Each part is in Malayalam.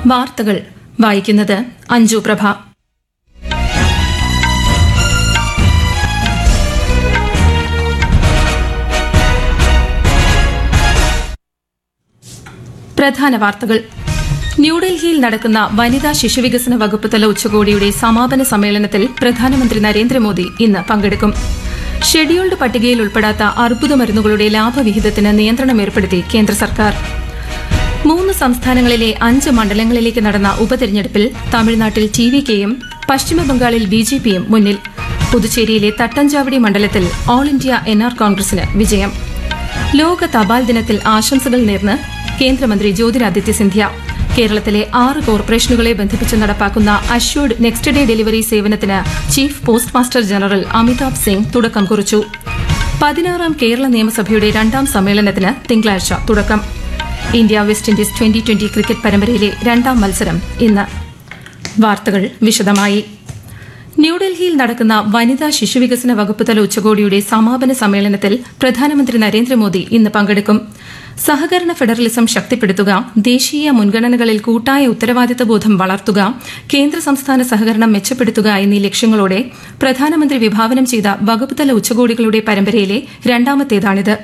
വാർത്തകൾ വായിക്കുന്നത് അഞ്ജു പ്രഭ പ്രധാന വാർത്തകൾ ന്യൂഡൽഹിയിൽ നടക്കുന്ന വനിതാ ശിശുവികസന വകുപ്പ് തല ഉച്ചകോടിയുടെ സമാപന സമ്മേളനത്തിൽ പ്രധാനമന്ത്രി നരേന്ദ്രമോദി ഇന്ന് പങ്കെടുക്കും ഷെഡ്യൂൾഡ് പട്ടികയിൽ ഉൾപ്പെടാത്ത അർബുദ മരുന്നുകളുടെ ലാഭവിഹിതത്തിന് നിയന്ത്രണം ഏർപ്പെടുത്തി കേന്ദ്ര സർക്കാർ മൂന്ന് സംസ്ഥാനങ്ങളിലെ അഞ്ച് മണ്ഡലങ്ങളിലേക്ക് നടന്ന ഉപതെരഞ്ഞെടുപ്പിൽ തമിഴ്നാട്ടിൽ ടി വി കെയും പശ്ചിമബംഗാളിൽ ബി ജെ പിയും മുന്നിൽ പുതുച്ചേരിയിലെ തട്ടഞ്ചാവടി മണ്ഡലത്തിൽ ഓൾ ഇന്ത്യ എൻ ആർ കോൺഗ്രസിന് വിജയം ലോക തപാൽ ദിനത്തിൽ ആശംസകൾ നേർന്ന് കേന്ദ്രമന്ത്രി ജ്യോതിരാദിത്യ സിന്ധ്യ കേരളത്തിലെ ആറ് കോർപ്പറേഷനുകളെ ബന്ധിപ്പിച്ച് നടപ്പാക്കുന്ന അഷ്യൂർഡ് നെക്സ്റ്റ് ഡേ ഡെലിവറി സേവനത്തിന് chief post master general Amitabh Singh തുടക്കം കുറിച്ചു പതിനാറാം കേരള നിയമസഭയുടെ രണ്ടാം സമ്മേളനത്തിന് തിങ്കളാഴ്ച തുടക്കം India West Indies twenty twenty cricket പരമ്പരയിലെ രണ്ടാം മത്സരം ഇന്ന് വാർത്തകൾ വിശദമായി ന്യൂഡൽഹിയിൽ നടക്കുന്ന വനിതാ ശിശുവികസന വകുപ്പ് തല ഉച്ചകോടിയുടെ സമാപന സമ്മേളനത്തിൽ പ്രധാനമന്ത്രി നരേന്ദ്രമോദി ഇന്ന് പങ്കെടുക്കും സഹകരണ ഫെഡറലിസം ശക്തിപ്പെടുത്തുക ദേശീയ മുൻഗണനകളിൽ കൂട്ടായ ഉത്തരവാദിത്ത ബോധം വളർത്തുക കേന്ദ്ര സംസ്ഥാന സഹകരണം മെച്ചപ്പെടുത്തുക എന്നീ ലക്ഷ്യങ്ങളോടെ പ്രധാനമന്ത്രി വിഭാവനം ചെയ്ത വകുപ്പ് തല ഉച്ചകോടികളുടെ പരമ്പരയിലെ രണ്ടാമത്തേതാണിത്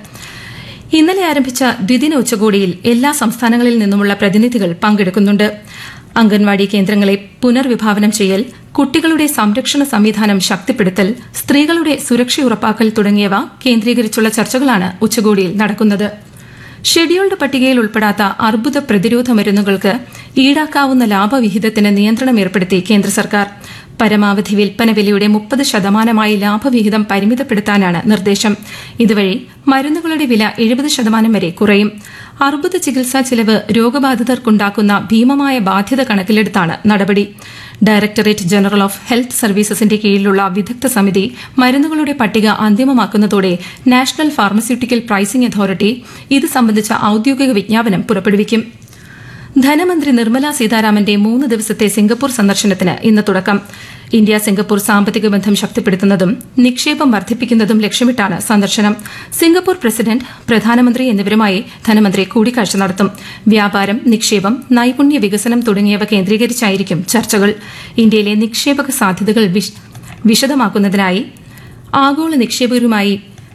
ഇന്നലെ ആരംഭിച്ച ദ്വിദിന ഉച്ചകോടിയിൽ എല്ലാ സംസ്ഥാനങ്ങളിൽ നിന്നുമുള്ള പ്രതിനിധികൾ പങ്കെടുക്കുന്നുണ്ട് അംഗൻവാടി കേന്ദ്രങ്ങളെ പുനർവിഭാവനം ചെയ്യൽ കുട്ടികളുടെ സംരക്ഷണ സംവിധാനം ശക്തിപ്പെടുത്തൽ സ്ത്രീകളുടെ സുരക്ഷ ഉറപ്പാക്കൽ തുടങ്ങിയവ കേന്ദ്രീകരിച്ചുള്ള ചർച്ചകളാണ് ഉച്ചകോടിയിൽ നടക്കുന്നത് ഷെഡ്യൂൾഡ് പട്ടികയിൽ ഉൾപ്പെടാത്ത അർബുദ പ്രതിരോധ മരുന്നുകൾക്ക് ഈടാക്കാവുന്ന ലാഭവിഹിതത്തിന് നിയന്ത്രണം ഏർപ്പെടുത്തി കേന്ദ്ര സർക്കാർ പരമാവധി വിൽപ്പന വിലയുടെ മുപ്പത് ശതമാനമായി ലാഭവിഹിതം പരിമിതപ്പെടുത്താനാണ് നിർദ്ദേശം ഇതുവഴി മരുന്നുകളുടെ വില എഴുപത് ശതമാനം വരെ കുറയും അർബുദ ചികിത്സാ ചിലവ് രോഗബാധിതർക്കുണ്ടാക്കുന്ന ഭീമമായ ബാധ്യത കണക്കിലെടുത്താണ് നടപടി ഡയറക്ടറേറ്റ് ജനറൽ ഓഫ് ഹെൽത്ത് സർവീസസിന്റെ കീഴിലുള്ള വിദഗ്ധ സമിതി മരുന്നുകളുടെ പട്ടിക അന്തിമമാക്കുന്നതോടെ നാഷണൽ ഫാർമസ്യൂട്ടിക്കൽ പ്രൈസിംഗ് അതോറിറ്റി ഇത് സംബന്ധിച്ച ഔദ്യോഗിക വിജ്ഞാപനം പുറപ്പെടുവിക്കും ധനമന്ത്രി നിർമ്മല സീതാരാമന്റെ മൂന്ന് ദിവസത്തെ സിംഗപ്പൂർ സന്ദർശനത്തിന് ഇന്ന് തുടക്കം ഇന്ത്യ സിംഗപ്പൂർ സാമ്പത്തിക ബന്ധം ശക്തിപ്പെടുത്തുന്നതും നിക്ഷേപം വർദ്ധിപ്പിക്കുന്നതും ലക്ഷ്യമിട്ടാണ് സന്ദർശനം സിംഗപ്പൂർ പ്രസിഡന്റ് പ്രധാനമന്ത്രി എന്നിവരുമായി ധനമന്ത്രി കൂടിക്കാഴ്ച നടത്തും വ്യാപാരം നിക്ഷേപം നൈപുണ്യ വികസനം തുടങ്ങിയവ കേന്ദ്രീകരിച്ചായിരിക്കും ചർച്ചകൾ ഇന്ത്യയിലെ നിക്ഷേപക സാധ്യതകൾ വിശദമാക്കുന്നതിനായി ആഗോള നിക്ഷേപകരുമായി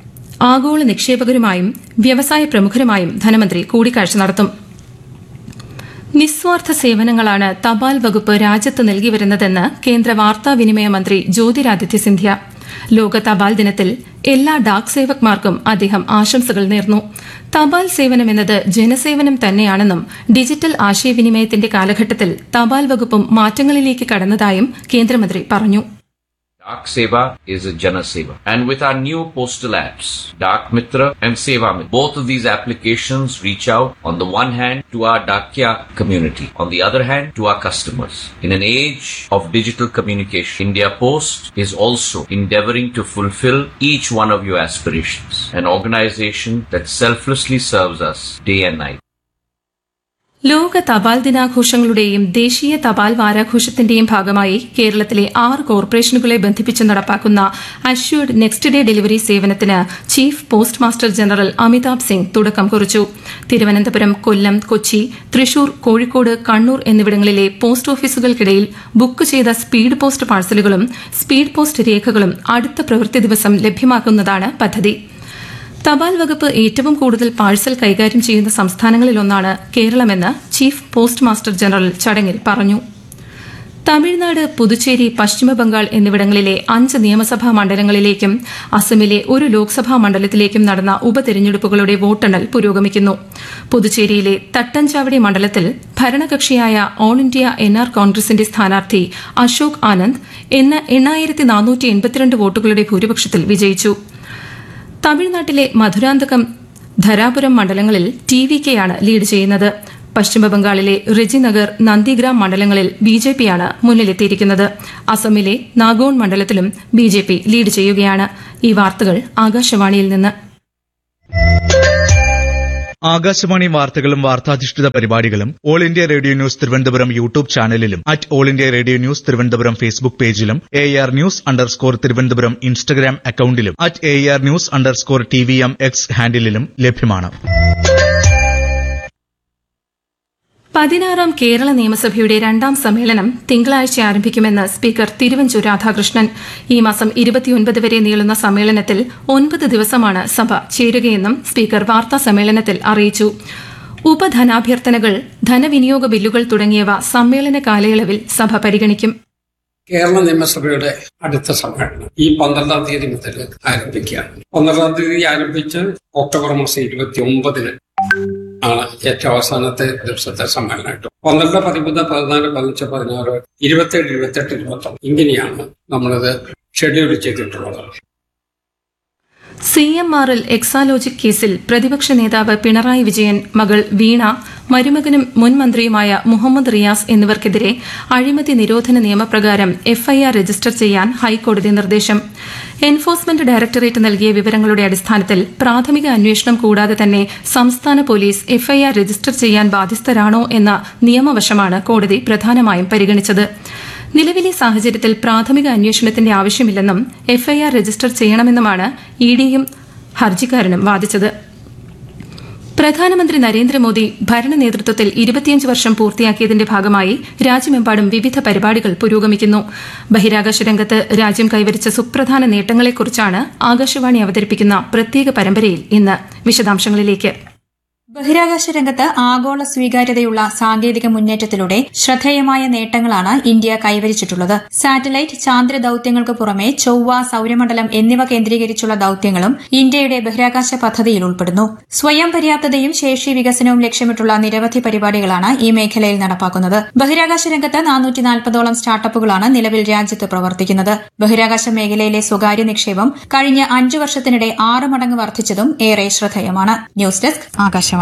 ആഗോള നിക്ഷേപകരുമായും വ്യവസായ പ്രമുഖരുമായും ധനമന്ത്രി കൂടിക്കാഴ്ച നടത്തും നിസ്വാർത്ഥ സേവനങ്ങളാണ് തപാൽ വകുപ്പ് രാജ്യത്ത് നൽകി വരുന്നതെന്ന് കേന്ദ്ര വാർത്താവിനിമയ മന്ത്രി ജ്യോതിരാദിത്യ സിന്ധ്യ ലോക തപാൽ ദിനത്തിൽ എല്ലാ ഡാക് സേവക്മാർക്കും അദ്ദേഹം ആശംസകൾ നേർന്നു തപാൽ സേവനം എന്നത് ജനസേവനം തന്നെയാണെന്നും ഡിജിറ്റൽ ആശയവിനിമയത്തിന്റെ കാലഘട്ടത്തിൽ തപാൽ വകുപ്പും മാറ്റങ്ങളിലേക്ക് കടന്നതായും കേന്ദ്രമന്ത്രി പറഞ്ഞു Dak Seva is a Jana Seva. And with our new postal apps, Dak Mitra and Seva Mitra, both of these applications reach out on the one hand to our Dakya community, on the other hand to our customers. In an age of digital communication, India Post is also endeavoring to fulfill each one of your aspirations. An organization that selflessly serves us day and night. ലോക തപാൽ ദിനാഘോഷങ്ങളുടെയും ദേശീയ തപാൽ വാരാഘോഷത്തിന്റെയും ഭാഗമായി കേരളത്തിലെ ആറ് കോർപ്പറേഷനുകളെ ബന്ധിപ്പിച്ച് നടപ്പാക്കുന്ന അഷ്യൂർഡ് നെക്സ്റ്റ് ഡേ ഡെലിവറി സേവനത്തിന് chief post master general Amitabh Singh തുടക്കം കുറിച്ചു തിരുവനന്തപുരം കൊല്ലം കൊച്ചി തൃശൂർ കോഴിക്കോട് കണ്ണൂർ എന്നിവിടങ്ങളിലെ പോസ്റ്റ് ഓഫീസുകൾക്കിടയിൽ ബുക്ക് ചെയ്ത സ്പീഡ് പോസ്റ്റ് പാഴ്സലുകളും സ്പീഡ് പോസ്റ്റ് രേഖകളും അടുത്ത പ്രവൃത്തി ദിവസം ലഭ്യമാക്കുന്നതാണ് പദ്ധതി തപാൽ വകുപ്പ് ഏറ്റവും കൂടുതൽ പാഴ്സൽ കൈകാര്യം ചെയ്യുന്ന സംസ്ഥാനങ്ങളിലൊന്നാണ് കേരളമെന്ന് ചീഫ് പോസ്റ്റ് മാസ്റ്റർ ജനറൽ ചടങ്ങിൽ പറഞ്ഞു തമിഴ്നാട് പുതുച്ചേരി പശ്ചിമബംഗാൾ എന്നിവിടങ്ങളിലെ അഞ്ച് നിയമസഭാ മണ്ഡലങ്ങളിലേക്കും അസമിലെ ഒരു ലോക്സഭാ മണ്ഡലത്തിലേക്കും നടന്ന ഉപതെരഞ്ഞെടുപ്പുകളുടെ വോട്ടെണ്ണൽ പുരോഗമിക്കുന്നു പുതുച്ചേരിയിലെ തട്ടഞ്ചാവടി മണ്ഡലത്തിൽ ഭരണകക്ഷിയായ ഓൾ ഇന്ത്യ എൻ ആർ കോൺഗ്രസിന്റെ സ്ഥാനാർത്ഥി അശോക് ആനന്ദ് എണ്ണായിരത്തി നാനൂറ്റി എൺപത്തിരണ്ട് വോട്ടുകളുടെ ഭൂരിപക്ഷത്തിൽ വിജയിച്ചു തമിഴ്നാട്ടിലെ മധുരാന്തകം ധരാപുരം മണ്ഡലങ്ങളിൽ ടി വി കെയാണ് ലീഡ് ചെയ്യുന്നത് പശ്ചിമബംഗാളിലെ റെജിനഗർ നന്ദിഗ്രാം മണ്ഡലങ്ങളിൽ ബി ജെ പിയാണ് മുന്നിലെത്തിയിരിക്കുന്നത് അസമിലെ നാഗോൺ മണ്ഡലത്തിലും ബി ജെ പി ലീഡ് ചെയ്യുകയാണ് ഈ വാർത്തകൾ ആകാശവാണിയിൽ നിന്ന് ആകാശവാണി വാർത്തകളും വാർത്താധിഷ്ഠിത പരിപാടികളും all India radio news Thiruvananthapuram YouTube ചാനലിലും at all India radio news Thiruvananthapuram Facebook പേജിലും A R news underscore Thiruvananthapuram Instagram അക്കൌണ്ടിലും at A R news underscore T V M X ഹാൻഡിലും ലഭ്യമാണ് പതിനാറാം കേരള നിയമസഭയുടെ രണ്ടാം സമ്മേളനം തിങ്കളാഴ്ച ആരംഭിക്കുമെന്ന് സ്പീക്കർ തിരുവഞ്ചൂർ രാധാകൃഷ്ണൻ ഈ മാസം ഇരുപത്തിയൊൻപത് വരെ നീളുന്ന സമ്മേളനത്തിൽ ഒൻപത് ദിവസമാണ് സഭ ചേരുകയെന്നും സ്പീക്കർ വാർത്താ സമ്മേളനത്തിൽ അറിയിച്ചു ഉപധനാഭ്യർത്ഥനകൾ ധനവിനിയോഗ ബില്ലുകൾ തുടങ്ങിയവ സമ്മേളന കാലയളവിൽ സഭ പരിഗണിക്കും കേരള നിയമസഭയുടെ അടുത്ത സമ്മേളനം ഈ പന്ത്രണ്ടാം തീയതി മുതൽ ആരംഭിക്കുകയാണ് പന്ത്രണ്ടാം തീയതി ആരംഭിച്ച് ഒക്ടോബർ മാസം ഇരുപത്തി ഒമ്പതിന് ആണ് ഏറ്റവും അവസാനത്തെ ദിവസത്തെ സമ്മേളനമായിട്ട് പന്ത്രണ്ട് പതിമൂന്ന് പതിനാല് പതിനഞ്ച് പതിനാറ് ഇരുപത്തേഴ് ഇരുപത്തെട്ട് ഇരുപത്തൊന്ന് ഇങ്ങനെയാണ് നമ്മളിത് ഷെഡ്യൂൾ ചെയ്തിട്ടുള്ളത് C M R L Exalogic കേസിൽ പ്രതിപക്ഷ നേതാവ് പിണറായി വിജയൻ മകൾ വീണ മരുമകനും മുൻ മന്ത്രിയുമായ മുഹമ്മദ് റിയാസ് എന്നിവർക്കെതിരെ അഴിമതി നിരോധന നിയമപ്രകാരം എഫ്ഐആർ രജിസ്റ്റർ ചെയ്യാൻ ഹൈക്കോടതി നിർദ്ദേശം എൻഫോഴ്സ്മെന്റ് ഡയറക്ടറേറ്റ് നൽകിയ വിവരങ്ങളുടെ അടിസ്ഥാനത്തിൽ പ്രാഥമിക അന്വേഷണം കൂടാതെ തന്നെ സംസ്ഥാന പോലീസ് എഫ്ഐആർ രജിസ്റ്റർ ചെയ്യാൻ ബാധ്യസ്ഥരാണോ എന്ന നിയമവശമാണ് കോടതി പ്രധാനമായും പരിഗണിച്ചത് നിലവിലെ സാഹചര്യത്തിൽ പ്രാഥമിക അന്വേഷണത്തിന്റെ ആവശ്യമില്ലെന്നും എഫ്ഐആർ രജിസ്റ്റർ ചെയ്യണമെന്നുമാണ് ഇഡിയും ഹർജിക്കാരനും വാദിച്ചത് പ്രധാനമന്ത്രി നരേന്ദ്രമോദി ഭരണ നേതൃത്വത്തിൽ ഇരുപത്തിയഞ്ച് വർഷം പൂർത്തിയാക്കിയതിന്റെ ഭാഗമായി രാജ്യമെമ്പാടും വിവിധ പരിപാടികൾ പുരോഗമിക്കുന്നു ബഹിരാകാശ രംഗത്ത് രാജ്യം കൈവരിച്ച സുപ്രധാന നേട്ടങ്ങളെക്കുറിച്ചാണ് ആകാശവാണി അവതരിപ്പിക്കുന്ന പ്രത്യേക പരമ്പരയിൽ ഇന്ന് വിശദാംശങ്ങളിലേക്ക് ബഹിരാകാശ രംഗത്ത് ആഗോള സ്വീകാര്യതയുള്ള സാങ്കേതിക മുന്നേറ്റത്തിലൂടെ ശ്രദ്ധേയമായ നേട്ടങ്ങളാണ് ഇന്ത്യ കൈവരിച്ചിട്ടുള്ളത് സാറ്റലൈറ്റ് ചാന്ദ്ര ദൌത്യങ്ങൾക്ക് പുറമെ ചൊവ്വ സൌരമണ്ഡലം എന്നിവ കേന്ദ്രീകരിച്ചുള്ള ദൌത്യങ്ങളും ഇന്ത്യയുടെ ബഹിരാകാശ പദ്ധതിയിൽ ഉൾപ്പെടുന്നു സ്വയം പര്യാപ്തതയും ശേഷി വികസനവും ലക്ഷ്യമിട്ടുള്ള നിരവധി പരിപാടികളാണ് ഈ മേഖലയിൽ നടപ്പാക്കുന്നത് ബഹിരാകാശ രംഗത്ത് നാനൂറ്റി നാൽപ്പതോളം സ്റ്റാർട്ടപ്പുകളാണ് നിലവിൽ രാജ്യത്ത് പ്രവർത്തിക്കുന്നത് ബഹിരാകാശ മേഖലയിലെ സ്വകാര്യ നിക്ഷേപം കഴിഞ്ഞ അഞ്ചു വർഷത്തിനിടെ ആറ് മടങ്ങ് വർദ്ധിച്ചതും ഏറെ ശ്രദ്ധേയമാണ് news desk Akashvani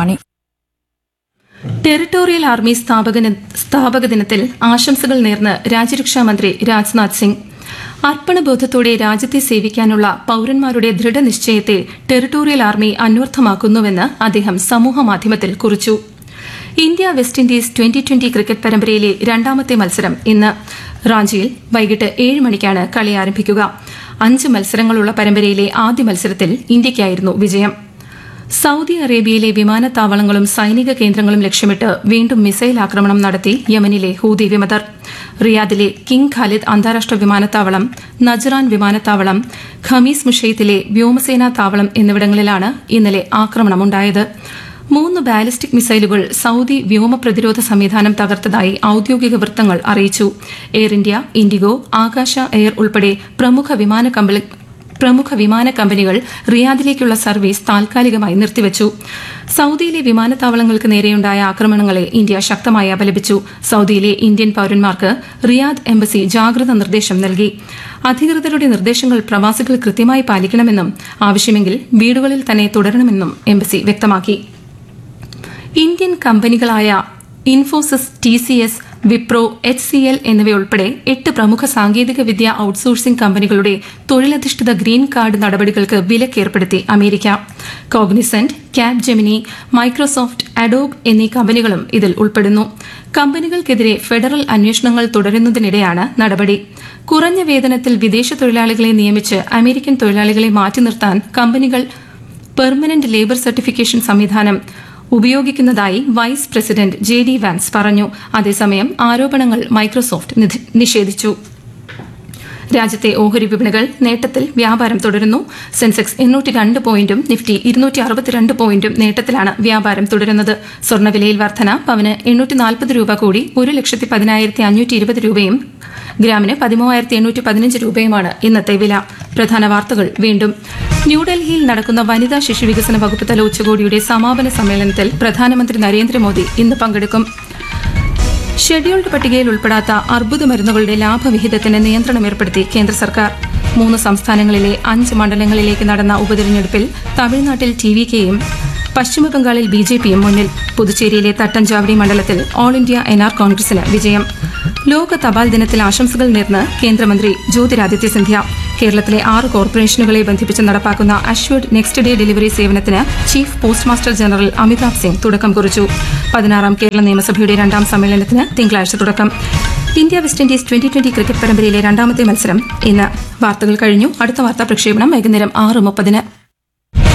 territorial army സ്ഥാപക സ്ഥാപക ദിനത്തിൽ ആശംസകൾ നേർന്ന് രാജ്യരക്ഷാ മന്ത്രി രാജ്നാഥ് സിംഗ് അർപ്പണബോധത്തോടെ രാജ്യത്തെ സേവിക്കാനുള്ള പൌരന്മാരുടെ ദൃഢനിശ്ചയത്തെ ടെറിട്ടോറിയൽ ആർമി അന്വർത്ഥമാക്കുന്നുവെന്ന് അദ്ദേഹം സമൂഹമാധ്യമത്തിൽ കുറിച്ചു India West Indies twenty twenty cricket പരമ്പരയിലെ രണ്ടാമത്തെ മത്സരം ഇന്ന് റാഞ്ചിയിൽ വൈകിട്ട് ഏഴ് മണിക്കാണ് കളി ആരംഭിക്കുക അഞ്ച് മത്സരങ്ങളുള്ള പരമ്പരയിലെ ആദ്യ മത്സരത്തിൽ ഇന്ത്യയ്ക്കായിരുന്നു വിജയം സൌദി അറേബ്യയിലെ വിമാനത്താവളങ്ങളും സൈനിക കേന്ദ്രങ്ങളും ലക്ഷ്യമിട്ട് വീണ്ടും മിസൈൽ ആക്രമണം നടത്തി യമനിലെ ഹൂതി വിമതർ റിയാദിലെ കിങ് ഖാലിദ് അന്താരാഷ്ട്ര വിമാനത്താവളം നജ്റാൻ വിമാനത്താവളം ഖമീസ് മുഷെയ്ത്തിലെ വ്യോമസേനാ താവളം എന്നിവിടങ്ങളിലാണ് ഇന്നലെ ആക്രമണമുണ്ടായത് മൂന്ന് ബാലിസ്റ്റിക് മിസൈലുകൾ സൌദി വ്യോമ പ്രതിരോധ സംവിധാനം തകർത്തതായി ഔദ്യോഗിക വൃത്തങ്ങൾ അറിയിച്ചു Air India IndiGo Akasa Air ഉൾപ്പെടെ പ്രമുഖ വിമാന കമ്പനി പ്രമുഖ വിമാന കമ്പനികൾ റിയാദിലേക്കുള്ള സർവീസ് താൽക്കാലികമായി നിർത്തിവച്ചു സൌദിയിലെ വിമാനത്താവളങ്ങൾക്ക് നേരെയുണ്ടായ ആക്രമണങ്ങളെ ഇന്ത്യ ശക്തമായി അപലപിച്ചു സൌദിയിലെ ഇന്ത്യൻ പൌരന്മാർക്ക് റിയാദ് എംബസി ജാഗ്രത നിർദ്ദേശം നൽകി അധികൃതരുടെ നിർദ്ദേശങ്ങൾ പ്രവാസികൾ കൃത്യമായി പാലിക്കണമെന്നും ആവശ്യമെങ്കിൽ വീടുകളിൽ തന്നെ തുടരണമെന്നും എംബസി വ്യക്തമാക്കി ഇന്ത്യൻ കമ്പനികളായ Infosys T C S Wipro H C L എന്നിവയുൾപ്പെടെ എട്ട് പ്രമുഖ സാങ്കേതിക വിദ്യ ഔട്ട്സോഴ്സിംഗ് കമ്പനികളുടെ തൊഴിലധിഷ്ഠിത ഗ്രീൻ കാർഡ് നടപടികൾക്ക് വിലക്കേർപ്പെടുത്തി America Cognizant Capgemini Microsoft Adobe എന്നീ കമ്പനികളും ഇതിൽ ഉൾപ്പെടുന്നു കമ്പനികൾക്കെതിരെ ഫെഡറൽ അന്വേഷണങ്ങൾ തുടരുന്നതിനിടെയാണ് നടപടി കുറഞ്ഞ വേതനത്തിൽ വിദേശ തൊഴിലാളികളെ നിയമിച്ച് അമേരിക്കൻ തൊഴിലാളികളെ മാറ്റി നിർത്താൻ കമ്പനികൾ പെർമനന്റ് ലേബർ സർട്ടിഫിക്കേഷൻ സംവിധാനം ഉപയോഗിക്കുന്നതായി vice president J D Vance പറഞ്ഞു അതേസമയം ആരോപണങ്ങൾ മൈക്രോസോഫ്റ്റ് നിധ- നിഷേധിച്ചു രാജ്യത്തെ ഓഹരി വിപണികൾ നേട്ടത്തിൽ വ്യാപാരം തുടരുന്നു സെൻസെക്സ് എണ്ണൂറ്റി രണ്ട് പോയിന്റും നിഫ്റ്റി ഇരുന്നൂറ്റി അറുപത്തിരണ്ട് പോയിന്റും നേട്ടത്തിലാണ് വ്യാപാരം തുടരുന്നത് സ്വർണ്ണവിലയിൽ വർധന പവന് എണ്ണൂറ്റി നാൽപ്പത് രൂപ കൂടി ഒരു ലക്ഷത്തി പതിനായിരത്തി അഞ്ഞൂറ്റി ഇരുപത് രൂപയും ഗ്രാമിന് പതിമൂവായിരത്തി എണ്ണൂറ്റി പതിനഞ്ച് രൂപയുമാണ് ഇന്നത്തെ വില പ്രധാന വാർത്തകൾ വീണ്ടും ന്യൂഡൽഹിയിൽ നടക്കുന്ന വനിതാ ശിശു വികസന വകുപ്പ് തല ഉച്ചകോടിയുടെ സമാപന സമ്മേളനത്തിൽ പ്രധാനമന്ത്രി നരേന്ദ്രമോദി ഇന്ന് പങ്കെടുക്കും ഷെഡ്യൂൾഡ് പട്ടികയിൽ ഉൾപ്പെടാത്ത അർബുദ മരുന്നുകളുടെ ലാഭവിഹിതത്തിന് നിയന്ത്രണം ഏർപ്പെടുത്തി കേന്ദ്ര സർക്കാർ മൂന്ന് സംസ്ഥാനങ്ങളിലെ അഞ്ച് മണ്ഡലങ്ങളിലേക്ക് നടന്ന ഉപതെരഞ്ഞെടുപ്പിൽ തമിഴ്നാട്ടിൽ ടി വി കെയും പശ്ചിമബംഗാളിൽ ബി ജെ പിയും മുന്നിൽ പുതുച്ചേരിയിലെ തട്ടഞ്ചാവടി മണ്ഡലത്തിൽ ഓൾ ഇന്ത്യ എൻ ആർ കോൺഗ്രസിന് വിജയം ലോക തപാൽ ദിനത്തിൽ ആശംസകൾ നേർന്ന് കേന്ദ്രമന്ത്രി ജ്യോതിരാദിത്യ സിന്ധ്യ കേരളത്തിലെ ആറ് കോർപ്പറേഷനുകളെ ബന്ധിപ്പിച്ച് നടപ്പാക്കുന്ന അഷ്വർഡ് നെക്സ്റ്റ് ഡേ ഡെലിവറി സേവനത്തിന് chief post master general Amitabh Singh തുടക്കം കുറിച്ചു പതിനാറാം കേരള നിയമസഭയുടെ രണ്ടാം സമ്മേളനത്തിന് തിങ്കളാഴ്ച തുടക്കം India West Indies twenty twenty cricket പരമ്പരയിലെ രണ്ടാമത്തെ മത്സരം ഇന്ന് വാർത്തകൾ കഴിഞ്ഞു അടുത്ത വാർത്താ പ്രക്ഷേപണം വൈകുന്നേരം ആറ് മുപ്പതിന്